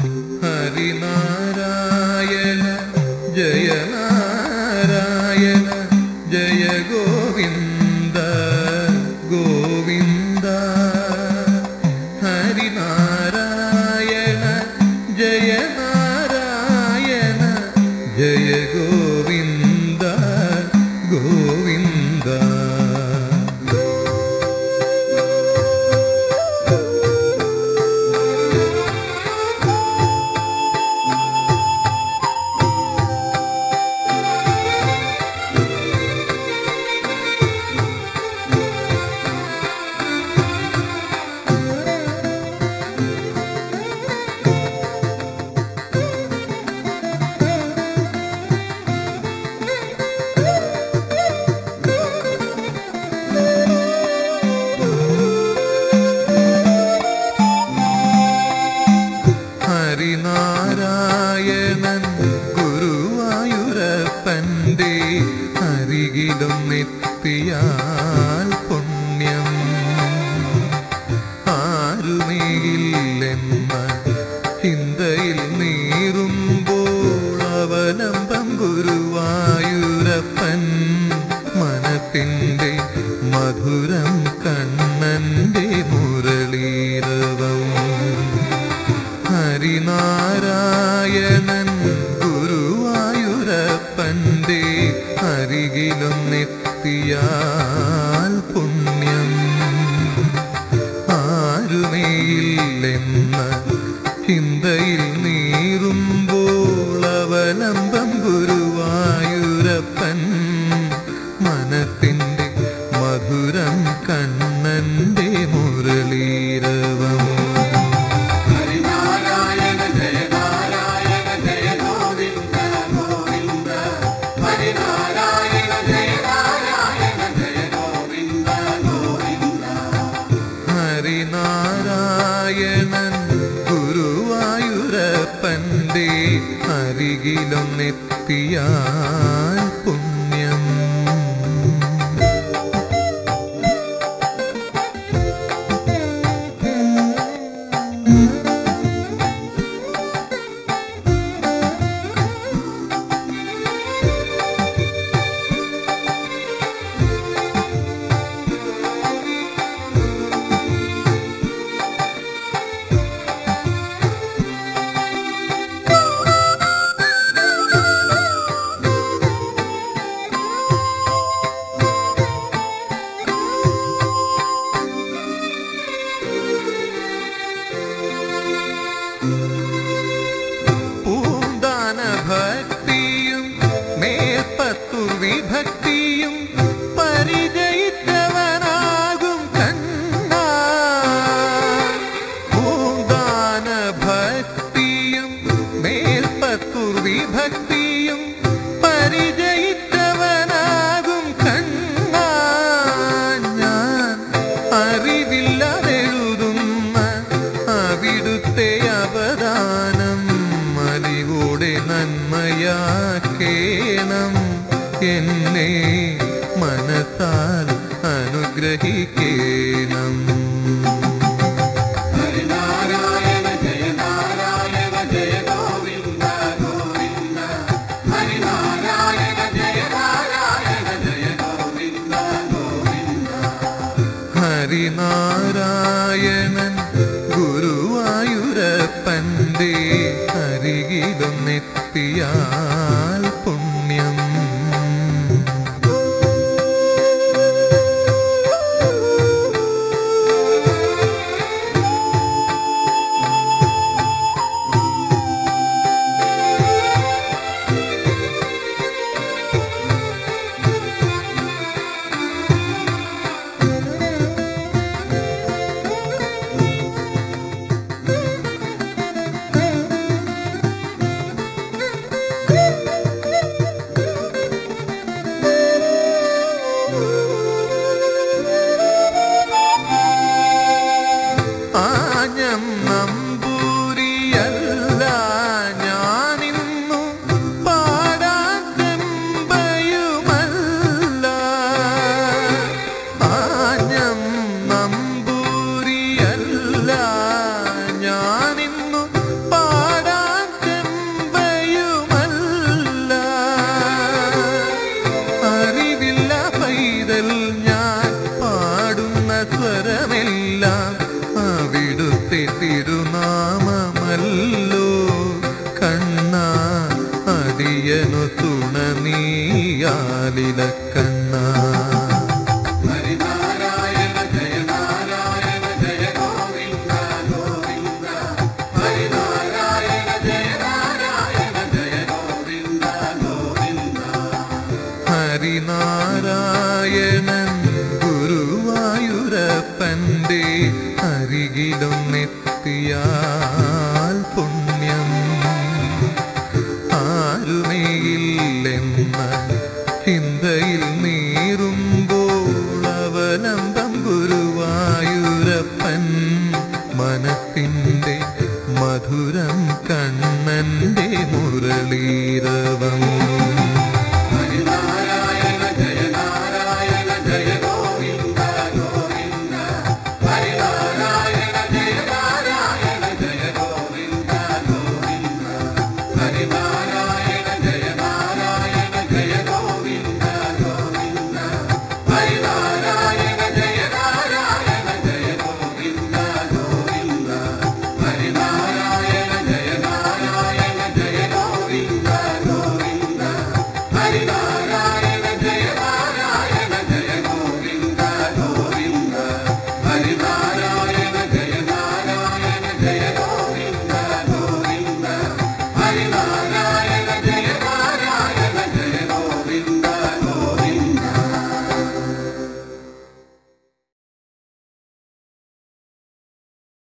ഹരിനാരായണ ജയ നാരായണ ജയ ഗോവിന്ദ ഗോവിന്ദ ഹരിനാരായണ ജയ നാരായണ ജയ ഗോവിന്ദ ഗോവിന്ദ ഹരിനാരായണൻ ഗുരുവായൂരപ്പൻ്റെ അരികിലും എത്തിയാൽ പുണ്യം ആരുമേയില്ലെന്ന ചിന്തയിൽ നീറുമ്പോൾ അവലംബം ഗുരുവായൂരപ്പൻ മനത്തിൻ്റെ മധുരം കണ്ണൻ്റെ മുരളീരവം ഹരിനാരായണൻ ഗുരുവായൂരപ്പൻ്റെ അരികിലും എത്തിയാൽ പുണ്യം ആരുമേയില്ലെന്ന ചിന്തയിൽ നീറുമ്പോൾ അവലംബം ഗുരുവായൂരപ്പൻ മനത്തിൻ്റെ മധുരം കണ്ണൻ്റെ മുരളീരവം ഹരിനാരായണ ജയ നാരായണ ജയ ഗോവിന്ദ ഗോവിന്ദ ഹരിനാരായണ ജയ നാരായണ ജയ ഗോവിന്ദ ഗോവിന്ദ ഹരിനാരായണൻ ഗുരുവായൂരപ്പൻ്റെ അരികിലും എത്തിയാൽ പുണ്യം പൂന്താന ഭക്തിയും മേൽപ്പത്തൂർ വിഭക്തിയും പരിചയിച്ചവനാകും കണ്ണ പൂന്താന ഭക്തിയും മേൽപ്പത്തൂർ വിഭക്തിയും പരിചയിച്ചവനാകും കണ്ണ ഞാൻ അറിവില്ലാതെഴുതുന്ന അവിടുത്തെ അവദാനം മലികൂടെ നന്മയാക്കേണം എന്നെ മനത്താൽ അനുഗ്രഹിക്കേണം ഹരിനാരായണ ജയ നാരായണ ജയ ഗോവിന്ദ ഗോവിന്ദ ഹരിനാരായണ ജയ നാരായണ ജയ ഗോവിന്ദ ഗോവിന്ദ ഹരിനാരായണൻ ഗുരുവായൂരപ്പൻ്റെ അരികിലും എത്തിയാൽ പുണ്യം തിരുനാമമല്ലോ കണ്ണ അടിയനു തുണനീയാലില കണ്ണ ഹരിനാരായണ ജയ നാരായണ ജയ ഗോവിന്ദ ഗോവിന്ദ ഹരിനാരായണ ജയ നാരായണ ജയ ഗോവിന്ദ ഗോവിന്ദ ഹരിനാരായണൻ ഗുരുവായൂരപ്പൻ്റെ അരികിലും എത്തിയാൽ പുണ്യം ആരുമേയില്ലെന്ന ചിന്തയിൽ നീറുമ്പോൾ അവലംബം ഗുരുവായൂരപ്പൻ മനത്തിൻ്റെ മധുരം കണ്ണൻ്റെ മുരളീരവം